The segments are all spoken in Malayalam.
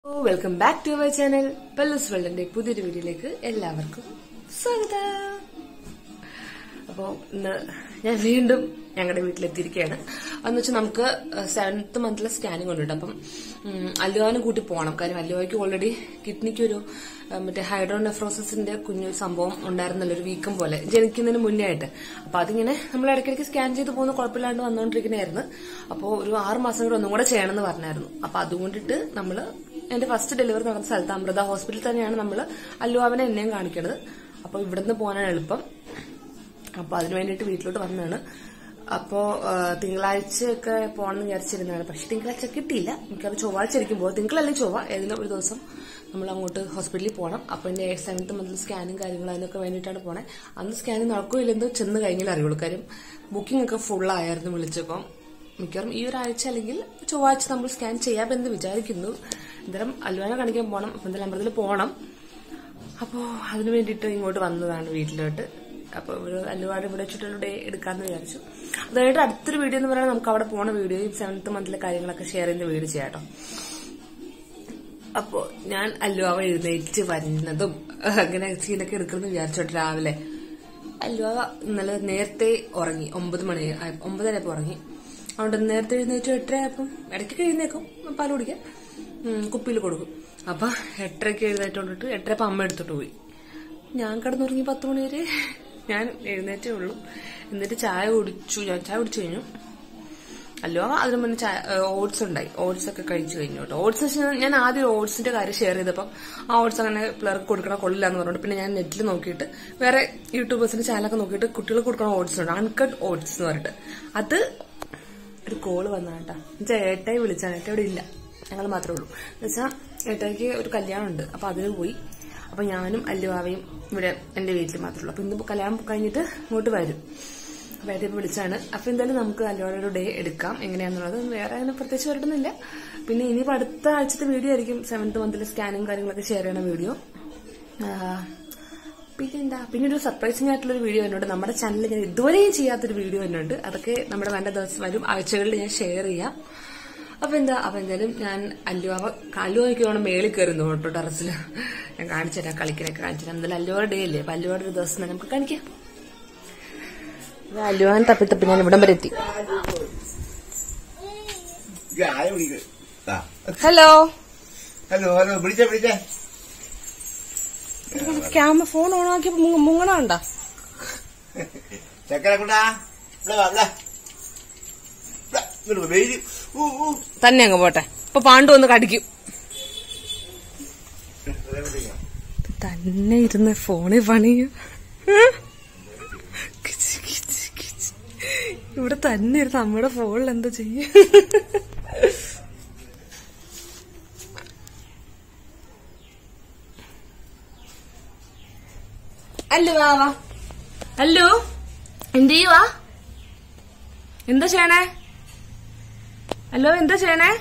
Welcome back to our channel പെല്ലസ് വേൾഡിന്റെ പുതിയൊരു വീഡിയോയിലേക്ക് എല്ലാവർക്കും സ്വാഗതം അപ്പോ ഇന്ന് ഞാൻ വീണ്ടും ഞങ്ങളുടെ വീട്ടിലെത്തിയിരിക്കുകയാണ് അതെന്ന് വെച്ചാൽ നമുക്ക് സെവൻത്ത് മന്തിലെ സ്കാനിങ് ഉണ്ട് അപ്പം ഉം, അല്ലുവാനെ കൂട്ടി പോകണം കാര്യം അല്ലുവായ്ക്ക് ഓൾറെഡി കിഡ്നിക്ക് ഒരു ആ, മറ്റേ ഹൈഡ്രോനെഫ്രോസിന്റെ കുഞ്ഞു സംഭവം ഉണ്ടായിരുന്നല്ലോ ഒരു വീക്കം പോലെ ജനിക്കുന്നതിന് മുന്നേ ആയിട്ട് അപ്പൊ അതിങ്ങനെ നമ്മൾ ഇടയ്ക്കിടയ്ക്ക് സ്കാൻ ചെയ്ത് പോകുന്ന കുഴപ്പമില്ലാണ്ട് വന്നുകൊണ്ടിരിക്കുന്നതായിരുന്നു അപ്പോൾ ഒരു ആറ് മാസം കൂടെ ഒന്നും കൂടെ ചെയ്യണമെന്ന് പറഞ്ഞായിരുന്നു അപ്പൊ അതുകൊണ്ടിട്ട് നമ്മള് എന്റെ ഫസ്റ്റ് ഡെലിവറി നടന്ന സ്ഥലത്ത് അമൃത ഹോസ്പിറ്റലിൽ തന്നെയാണ് നമ്മൾ അല്ലുവാവിനെ എന്നെയും കാണിക്കുന്നത് അപ്പൊ ഇവിടുന്ന് പോകാനാണ് എളുപ്പം അപ്പൊ അതിനു വേണ്ടിയിട്ട് വീട്ടിലോട്ട് വന്നതാണ് അപ്പോ ആ, തിങ്കളാഴ്ചയൊക്കെ പോകണമെന്ന് വിചാരിച്ചിരുന്നതാണ് പക്ഷെ തിങ്കളാഴ്ച കിട്ടിയില്ല എനിക്കത് ചൊവ്വാഴ്ച ഇരിക്കുമ്പോൾ തിങ്കളല്ലെങ്കിൽ ചൊവ്വ ഏതെങ്കിലും ഒരു ദിവസം നമ്മൾ അങ്ങോട്ട് ഹോസ്പിറ്റലിൽ പോകണം അപ്പൊ എന്റെ സെവൻത്ത് മന്തിൽ സ്കാനും കാര്യങ്ങളും അതിനൊക്കെ വേണ്ടിയിട്ടാണ് പോണേ അന്ന് സ്കാനിങ് നടക്കുകയില്ലെന്ന് ചെന്ന് കഴിഞ്ഞാൽ അറിയുള്ളൂ കാര്യം ബുക്കിംഗ് ഒക്കെ ഫുൾ ആയിരുന്നു വിളിച്ചപ്പം മിക്കവാറും ഈ ഒരാഴ്ച അല്ലെങ്കിൽ ചൊവ്വാഴ്ച നമ്മൾ സ്കാൻ ചെയ്യാമെന്ന് വിചാരിക്കുന്നു എന്തായാലും അല്ലുവാനെ കാണിക്കാൻ പോകണം അപ്പൊ എന്തായാലും അമ്പലത്തിൽ പോകണം അപ്പോൾ അതിനു വേണ്ടിയിട്ട് ഇങ്ങോട്ട് വന്നതാണ് വീട്ടിലോട്ട് അപ്പോൾ ഒരു അല്ലുവാട് ഇവിടെ വെച്ചിട്ടുള്ള എടുക്കാമെന്ന് വിചാരിച്ചു അതായത് അടുത്തൊരു വീഡിയോ എന്ന് പറയുന്നത് നമുക്ക് അവിടെ പോണ വീഡിയോയും സെവൻത്ത് മന്തിലെ കാര്യങ്ങളൊക്കെ ഷെയർ ചെയ്യുന്ന വീഡിയോ ചെയ്യാം കേട്ടോ അപ്പോ ഞാൻ അല്ലുവാവ എഴുന്നേറ്റ് വരുന്നതും അങ്ങനെ സീനൊക്കെ എടുക്കണമെന്ന് വിചാരിച്ചോട്ടെ രാവിലെ അല്ലുവാവ ഇന്നലെ നേരത്തെ ഉറങ്ങി ഒമ്പത് മണി ആയ- ഒമ്പതരപ്പോ ഉറങ്ങി അതുകൊണ്ട് നേരത്തെ എഴുന്നേറ്റ് എട്ടര ആയപ്പം ഇടയ്ക്ക് എഴുന്നേക്കും പാൽ കുടിക്കാൻ കുപ്പിയിൽ കൊടുക്കും അപ്പൊ എട്ടരയ്ക്ക് എഴുന്നേറ്റോണ്ടിട്ട് എട്ടരപ്പം അമ്മ എടുത്തിട്ട് പോയി ഞാൻ കിടന്നുറങ്ങി പത്ത് മണി വരെ ഞാൻ എഴുന്നേറ്റേ ഉള്ളൂ എന്നിട്ട് ചായ കുടിച്ചു ഞാൻ ചായ കുടിച്ചു കഴിഞ്ഞു അല്ലോ അതിന് മുന്നേ ചായ ഓട്സ് ഉണ്ടായി ഓട്സ് ഒക്കെ കഴിച്ചു കഴിഞ്ഞു കേട്ടോ ഓട്സ് ഞാൻ ആദ്യം ഓട്സിന്റെ കാര്യം ഷെയർ ചെയ്തപ്പം ആ ഓട്സ് അങ്ങനെ പിള്ളേർക്ക് കൊടുക്കണ കൊള്ളില്ല എന്ന് പറഞ്ഞിട്ട് പിന്നെ ഞാൻ നെറ്റിൽ നോക്കിയിട്ട് വേറെ യൂട്യൂബേഴ്സിന്റെ ചാനലൊക്കെ നോക്കിയിട്ട് കുട്ടികൾ കൊടുക്കണ ഓട്സ് ഉണ്ട് അൺകട്ട് ഓട്സ് എന്ന് പറഞ്ഞിട്ട് അത് ഒരു കോള് വന്നാട്ടാ എന്നുവെച്ചാൽ ഏട്ടായി വിളിച്ചാണ് ഏട്ട ഇവിടെ ഇല്ല ഞങ്ങൾ മാത്രമേ ഉള്ളൂ എന്നുവെച്ചാൽ ഏട്ടായിക്ക് ഒരു കല്യാണം ഉണ്ട് അപ്പൊ അതിന് പോയി അപ്പൊ ഞാനും അല്ലുവാവയും ഇവിടെ എന്റെ വീട്ടിൽ മാത്രമേ ഉള്ളൂ അപ്പൊ ഇന്ന് കല്യാണം കഴിഞ്ഞിട്ട് ഇങ്ങോട്ട് വരും അപ്പൊ ഏട്ടായി വിളിച്ചാണ് അപ്പൊ എന്തായാലും നമുക്ക് അല്ലുവാടെ ഒരു ഡേ എടുക്കാം എങ്ങനെയാന്നുള്ളത് വേറെ അങ്ങനെ പ്രത്യേകിച്ച് വരട്ടുന്നില്ല പിന്നെ ഇനിയിപ്പോ അടുത്ത ആഴ്ചത്തെ വീഡിയോ ആയിരിക്കും സെവൻത്ത് മന്തിലെ സ്കാനും കാര്യങ്ങളൊക്കെ ഷെയർ ചെയ്യണ വീഡിയോ പിന്നെന്താ പിന്നെ ഒരു സർപ്രൈസിംഗ് ആയിട്ടുള്ള ഒരു വീഡിയോ എന്നോട് നമ്മുടെ ചാനലിൽ ഞാൻ ഇതുവരെയും ചെയ്യാത്തൊരു വീഡിയോ എന്നുണ്ട് അതൊക്കെ നമ്മുടെ വേണ്ട ദിവസം വരും ആഴ്ചകളിൽ ഞാൻ ഷെയർ ചെയ്യാം അപ്പൊ എന്താ അപ്പൊ എന്തായാലും ഞാൻ അല്ലുവാവ അല്ലുവാക്ക് വേണം മേളിൽ കയറുന്നു കേട്ടോ ടെറസിൽ ഞാൻ കാണിച്ചുതരാം കളിക്കലൊക്കെ കാണിച്ചുതരാം എന്തായാലും അല്ലുവാടെ ഡേ അല്ലേ അപ്പൊ അല്ലുവാടെ ഒരു ദിവസം തന്നെ നമുക്ക് കാണിക്കാം അല്ലുവാൻ തപ്പി തപ്പി ഞാൻ ഇവിടം വരെ എത്തി ഇത് ആരെ വിളിക്കുന്നത്? ആ. ഹലോ ഹലോ ഹലോ വിളിച്ചേ വിളിച്ചേ ക്യാമറ ഫോൺ ഓൺ ആക്കിയപ്പോ മുങ്ങണ ഉണ്ടാ ചക്കര കൊണ്ടാ ഇവിടെ വാ ഇവിടെ ഇവിടെ, ഇങ്ങോട്ട് വാ, വെയില് ഊ ഊ തന്നെ അങ്ങ് പോട്ടെ ഇപ്പൊ പാണ്ടു വന്ന് കടിക്കും ഇവിടെ വിളിക്കാം. തന്നെ ഇരുന്ന് ഫോണിൽ പണിയും കിച്ച് കിച്ച് കിച്ച്. ഇവിടെ തന്നെ ഇരുന്ന് നമ്മുടെ ഫോണിൽ എന്താ ചെയ്യും അല്ലോ വാ വാ അല്ലോ എന്ത് ചെയ്യുവാ എന്താ ചെയ്യണേ അല്ലോ എന്താ ചെയ്യണേ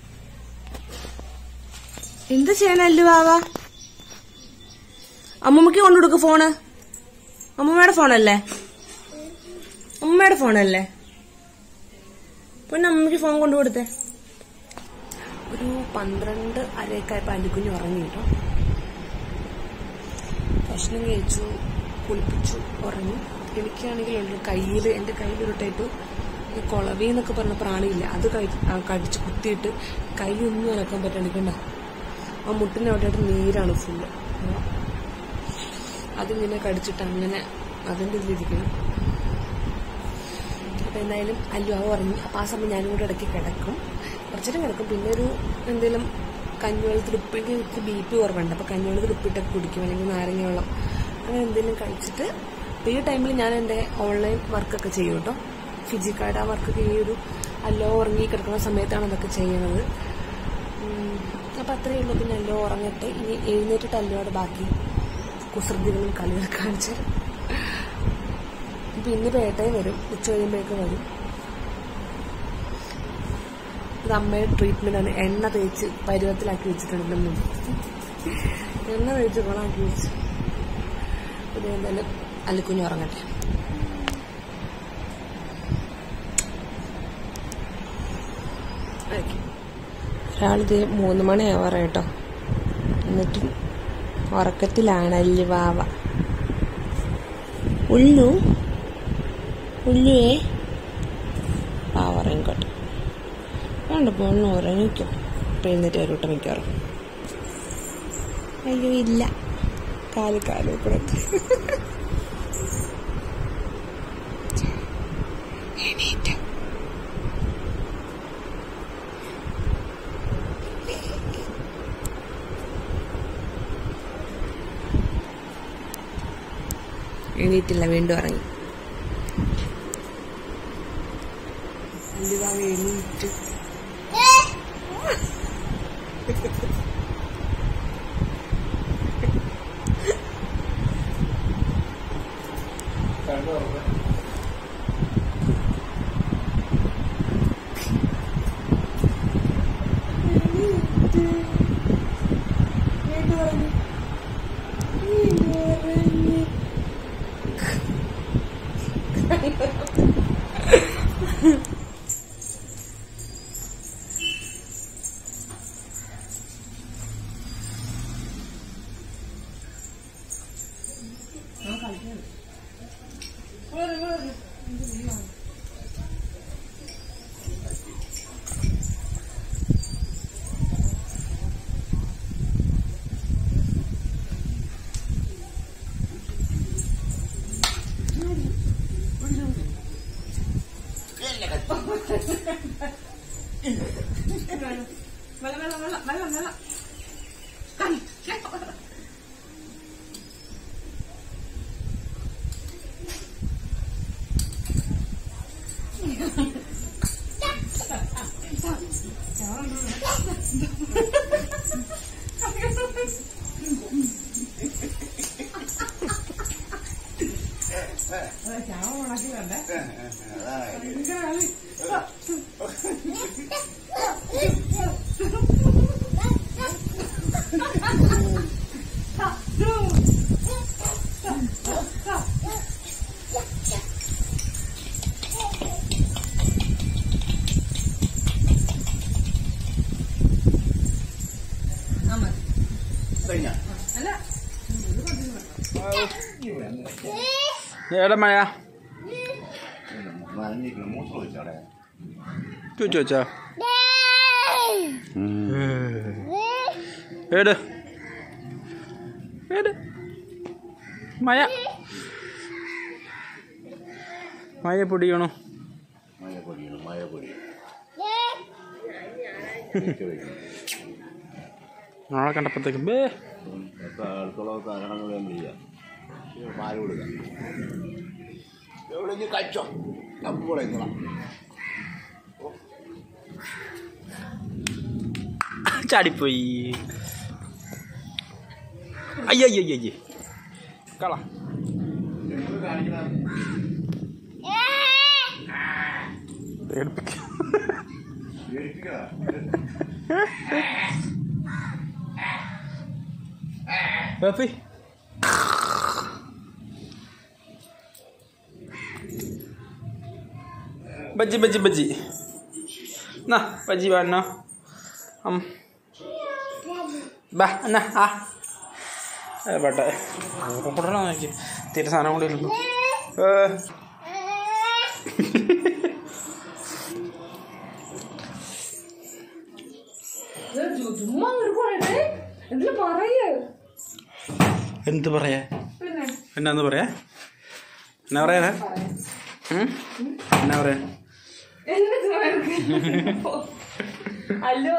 എന്താ ചെയ്യണേ അല്ലോ വാവാ അമ്മമ്മക്ക് കൊണ്ടുകൊടുക്ക് ഫോണ് അമ്മമ്മയുടെ ഫോണല്ലേ അമ്മമ്മയുടെ ഫോണല്ലേ പിന്നെ അമ്മമ്മക്ക് ഫോൺ കൊണ്ടു കൊടുത്തേ ഒരു പന്ത്രണ്ട് അരയൊക്കെയായപ്പോ അല്ലിക്കുഞ്ഞ് ഉറങ്ങി കേട്ടോ ഭക്ഷണം കഴിച്ചു കുളിപ്പിച്ചു ഉറങ്ങി എനിക്കാണെങ്കിൽ ഉണ്ട് കയ്യിൽ എന്റെ കയ്യിൽ ഒരു ടൈപ്പ് ഈ കൊളവി എന്നൊക്കെ പറഞ്ഞ പ്രാണിയില്ല അത് കഴി- ആ കടിച്ച് കുത്തിയിട്ട് കൈ ഒന്നും അനക്കാൻ പറ്റണിക്കണ്ട ആ മുട്ടിന് അവിടെയായിട്ട് നീരാണ് ഫുള്ള് അതിങ്ങനെ കടിച്ചിട്ട് അങ്ങനെ അതിന്റെ ഇതിലിരിക്കണം അപ്പൊ എന്തായാലും അല്ലു അവ ഉറങ്ങി അപ്പൊ ആ സമയം ഞാനും കൂടെ ഇടയ്ക്ക് കിടക്കും കുറച്ചേരം കിടക്കും പിന്നെ ഒരു എന്തെങ്കിലും കഞ്ഞിവെള്ളത്തിൽ ഉപ്പിട്ട് എനിക്ക് ബി പി കുറവുണ്ട് അപ്പൊ കഞ്ഞിവെള്ളത്തിൽ ഉപ്പിട്ടൊക്കെ കുടിക്കും അല്ലെങ്കിൽ നാരങ്ങ വെള്ളം അങ്ങനെ എന്തെങ്കിലും കഴിച്ചിട്ട് അപ്പൊ ഈ ടൈമിൽ ഞാൻ എന്റെ ഓൺലൈൻ വർക്കൊക്കെ ചെയ്യും കേട്ടോ ഫിജിക്കാർഡ് ആ വർക്കൊക്കെ ഈ ഒരു അല്ലോ ഉറങ്ങി കിടക്കുന്ന സമയത്താണ് അതൊക്കെ ചെയ്യുന്നത് ഉം, അപ്പൊ അത്രയേ ഉള്ളൂ പിന്നെ അല്ലോ ഉറങ്ങട്ടെ ഇനി എഴുന്നേറ്റിട്ട് അല്ലോടെ ബാക്കി കുസൃതികളും കളികൾ കാണിച്ചു പിന്നെ പേട്ടയും വരും ഉച്ച കഴിയുമ്പോഴേക്ക് വരും ഇത് അമ്മയുടെ ട്രീറ്റ്മെന്റ് ആണ് എണ്ണ തേച്ച് പരുവത്തിലാക്കി വെച്ചിട്ടുണ്ട് എൻ്റെ മുന്നിൽ എണ്ണ തേച്ച് ഗുണമാക്കി വെച്ചു ഇത് എന്തായാലും അല്ലിക്കുഞ്ഞ് ഉറങ്ങട്ടെ ഓക്കെ ഒരാളിത് മൂന്ന് മണിയാവാറ കേട്ടോ എന്നിട്ടും ഉറക്കത്തിലാണ് അല്ലി വാവ ഉള്ളു ഉള്ളുവേ വാവ ഉറങ്ങിക്കോട്ടെ വേണ്ട പൊണ്ണു ഉറങ്ങിക്കോ ഇപ്പം എഴുന്നേറ്റ് വരൂട്ടോ മിക്കവാറും അയ്യോ ഇല്ല കാല് കാല് കൂടെ എണീറ്റു എണീറ്റില്ല വീണ്ടും ഇറങ്ങി എണീറ്റ് കഴിഞ്ഞ എവിടെ മഴ നനഞ്ഞിരിക്കണം മൂത്രം ഒഴിച്ചോടെ ചോദിച്ചു വെച്ചാ ഏട് ഏട് മഴ മഴ പൊടിയണോ മഴ പൊടിയണം മഴ പൊടിയണം നാളെ കണ്ടപ്പോഴത്തേക്കും ബേ എപ്പോൾ അടുത്തുള്ള സാധനങ്ങൾ വേണ്ടി ചെയ്യാം പാല് കൊടുക്കാം എവിടെ ഇനി കഴിച്ചോ അപ്പോൾ എങ്ങണം ചാടിപ്പോയി അയ്യയ്യയ്യേ കള പേടിപ്പിക്ക ബേപ്പി ബജ്ജി ബജ്ജി ബജ്ജി എന്നാ ബജ്ജി വേണോ അം ബാ എന്നാ ആ ഏ, ബട്ടെ കൂടണം നോക്കി തീരെ സാധനം കൂടി ഇല്ലല്ലോ ഏ. ചുമ്മാ ഒരു പോണേ എന്തിനാ പറയേ എന്ത് പറയാ പിന്നെ എന്നാന്ന് പറയാ എന്നാ പറയാ ഉം? എന്നാ പറയാ അല്ലോ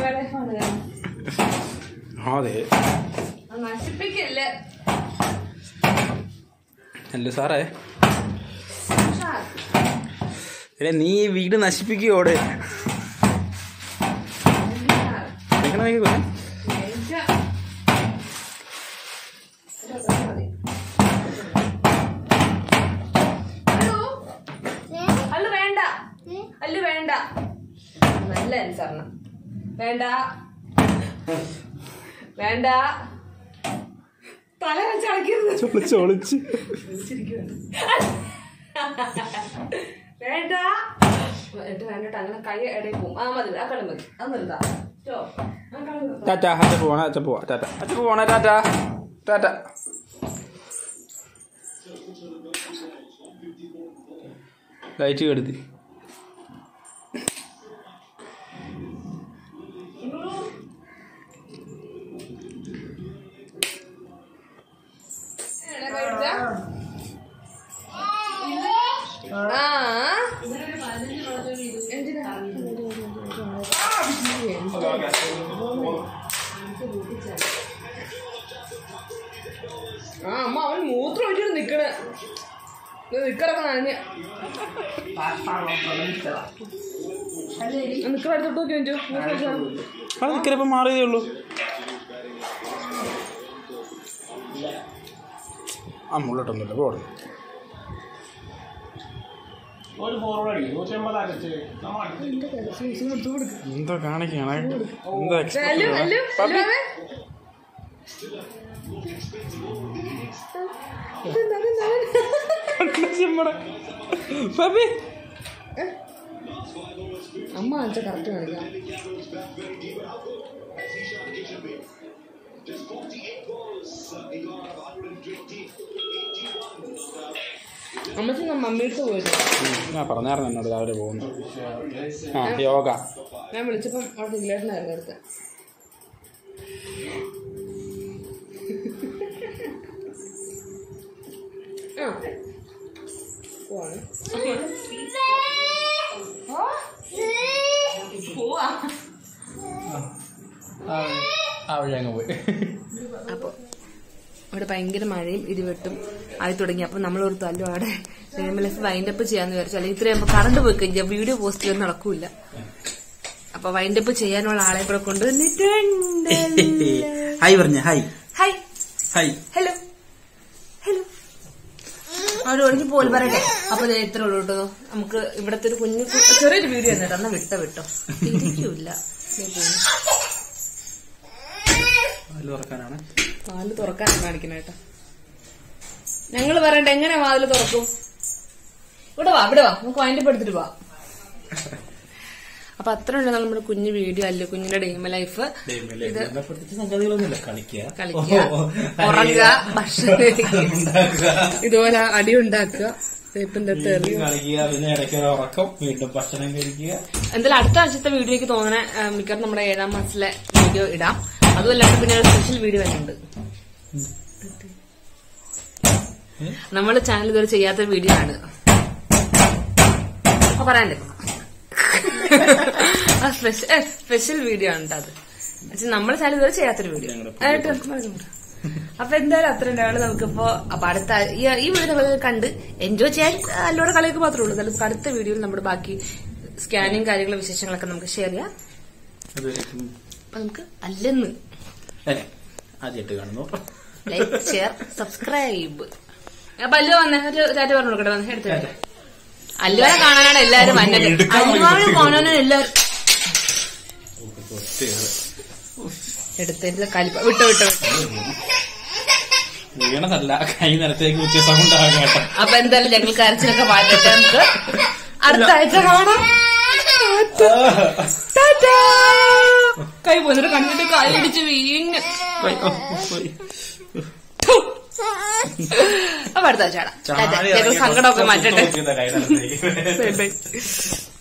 ആ, അതെ നശിപ്പിക്കല്ലേ അല്ല സാറേ എടേ നീ ഈ വീട് നശിപ്പിക്കുകയോടെ നിൽക്കണ നോക്കിക്കോ അല്ലു വേണ്ട അല്ലു വേണ്ട നല്ല അനുസരണം വേണ്ട വേണ്ട തല വെച്ച് അടയ്ക്കരുത് ഒളിച്ച് ഒളിച്ച് വേണ്ട എന്നിട്ട് വേണ്ടിട്ട് അങ്ങനെ കൈ ഇടയിൽ പോവും ആ മതി ആ കളി മതി അത് നിർത്താം ടാറ്റ അച്ഛ പോവാണ് അച്ഛ പോവാ ടാറ്റ അച്ഛ പോവാണ് ടാറ്റ ടാറ്റ ലൈറ്റ് കെടുത്തി ആ ആ അമ്മ അവൻ മൂത്രം ഒഴിച്ചിട്ട് നിക്കണേ നിക്കറൊക്കെ നനഞ്ഞ നിക്കറ അടുത്തോട്ട് നോക്കി വെച്ചു അത് നിൽക്കലിപ്പോൾ മാറിയതേ ഉള്ളൂ ആ മുള്ളട്ടൊന്നുമില്ല പോടും ഒരു ഫോർവേഡ് അടി നൂറ്റി അമ്പത് അകത്ത് നമ്മൾ എന്താ കാണിക്കാണ് എന്താ അല്ലു അല്ലു അല്ലു അവൻ ഇതെന്താ, ഇതെന്താ അവൻ? പപ്പി അമ്മ കാണിച്ച കറക്റ്റ് കാണിക്കാം അമ്മച്ചി ഞാൻ മമ്മിയുടെ പോയിരുന്നു ഞാൻ പറഞ്ഞായിരുന്നു എന്നോട് രാവിലെ പോകുന്നു ആ യോഗ ഞാൻ വിളിച്ചപ്പം അവിടെ ഇല്ലായിരുന്നായിരുന്നു അടുത്ത് ആ പോവാണ് പോവാ ആ വഴി അങ്ങ് പോയി അപ്പോൾ ഇവിടെ ഭയങ്കര മഴയും ഇടിവെട്ടും ആയി തുടങ്ങി അപ്പം നമ്മളൊരു തല്ലു അവിടെ ലൈഫ് വൈൻഡപ്പ് ചെയ്യാന്ന് വിചാരിച്ചു അല്ലെങ്കിൽ ഇത്രയും കറണ്ട് പോയി കഴിഞ്ഞാൽ വീഡിയോ പോസ്റ്റ് ചെയ്യാൻ നടക്കൂല അപ്പൊ വൈൻഡപ്പ് ചെയ്യാനുള്ള ആളെ കൂടെ കൊണ്ടുവന്നിട്ടുണ്ട് ഹായ് പറഞ്ഞ hi hi hi hello hello അവിടെ ഒഴിഞ്ഞു പോലും പറയട്ടെ അപ്പൊ ദേ ഇത്ര ഉള്ളൂ കേട്ടോ നമുക്ക് ഇവിടത്തെ ഒരു കുഞ്ഞു കു- ചെറിയൊരു വീഡിയോ ആണ് കേട്ടോ എന്നാ വിട്ടോ വിട്ടോ ഇരിക്കൂല ദേ പോകുന്നു. വാല് തുറക്കാനാണ് വാതില് തുറക്കാനാണ് കാണിക്കുന്നത് കേട്ടോ ഞങ്ങള് പറയട്ടെ എങ്ങനെ വാതില് തുറക്കും ഇവിടെ വാ ഇവിടെ വാ നമുക്ക് വൈൻഡപ്പ് എടുത്തിട്ട് പോവാം അപ്പൊ അത്ര ഉണ്ട് നമ്മുടെ കുഞ്ഞു വീഡിയോ അല്ലേ കുഞ്ഞിന്റെ ഡെയിം ലൈഫ് ഇത് സംഗതികളൊന്നുമില്ല കളിക്കുക കളിക്കുക ഉറങ്ങുക ഭക്ഷണം കഴിക്കുക ഇതുപോലെ അടി ഉണ്ടാക്കുക ഇപ്പം തൊട്ട് എറിയും കളിക്കുക പിന്നെ ഇടയ്ക്ക് ഒരു ഉറക്കം വീണ്ടും ഭക്ഷണം കഴിക്കുക എന്തായാലും അടുത്ത ആഴ്ചത്തെ വീഡിയോ എനിക്ക് തോന്നണേ ആ, മിക്കവാറും നമ്മുടെ ഏഴാം മാസത്തിലെ വീഡിയോ ഇടാം അതുമല്ലാണ്ട് പിന്നെ ഒരു സ്പെഷ്യൽ വീഡിയോ വരുന്നുണ്ട് നമ്മൾ ചാനൽ ഇതുവരെ ചെയ്യാത്ത വീഡിയോ ആണ് അപ്പൊ പറയാണ്ടേ ആ സ്പെഷ്യൽ സ്പെഷ്യൽ വീഡിയോ ആണ് ട്ടോ അത് പക്ഷെ നമ്മൾ ചാനൽ ഇതുവരെ ചെയ്യാത്തൊരു വീഡിയോ ആയിട്ട് അപ്പൊ എന്തായാലും അത്ര ഉണ്ടാവുള്ളൂ നമുക്കിപ്പോ അപ്പൊ അടുത്ത ഈ ഈ വീഡിയോ നിങ്ങൾ കണ്ട് എൻജോയ് ചെയ്യാൻ അല്ലോടെ കളിയൊക്കെ മാത്രമേ ഉള്ളൂ എന്നാലും അടുത്ത വീഡിയോയിൽ നമ്മുടെ ബാക്കി സ്കാനിങ് കാര്യങ്ങളും വിശേഷങ്ങളൊക്കെ നമുക്ക് ഷെയർ ചെയ്യാം അത് അപ്പൊ നമുക്ക് അല്ലെന്ന് ആദ്യമായിട്ട് കാണുന്നു ലൈക്ക് ഷെയർ സബ്സ്ക്രൈബ് അപ്പൊ അല്ലു വന്നേ ഒരു ചാറ്റ് പറഞ്ഞു കൊടുക്കട്ടെ വന്നേ എടുത്തു അല്ലുവിനെ കാണാനാണ് എല്ലാരും വന്നത് അല്ലുവാനെ കാണാനാണ് എല്ലാരും എടുത്തത് കലിപ്പ വിട്ടോ വിട്ടോ വിട്ടോ വീണതല്ല കൈ നിലത്തേക്ക് കുത്തിയ സൗണ്ട് ആകാം കേട്ടോ അപ്പൊ എന്തായാലും ഞങ്ങൾ കരച്ചിലൊക്കെ മാറ്റട്ടെ നമുക്ക് അടുത്ത ആഴ്ച കാണാം ടാറ്റാ. കൈ പോന്നിട്ട് കണ്ടിട്ട് കൈ ഇടിച്ച് വീണ് പോയി, ഓ, പോയി. അപ്പൊ അടുത്ത ആഴ്ച കാണാം ടാറ്റാ. ചാടി ഞങ്ങൾ ഇറങ്ങി സങ്കടമൊക്കെ കുറച്ച് മാറ്റട്ടെ നോക്കിയതാ കൈ നിലത്തേക്ക്. Bye bye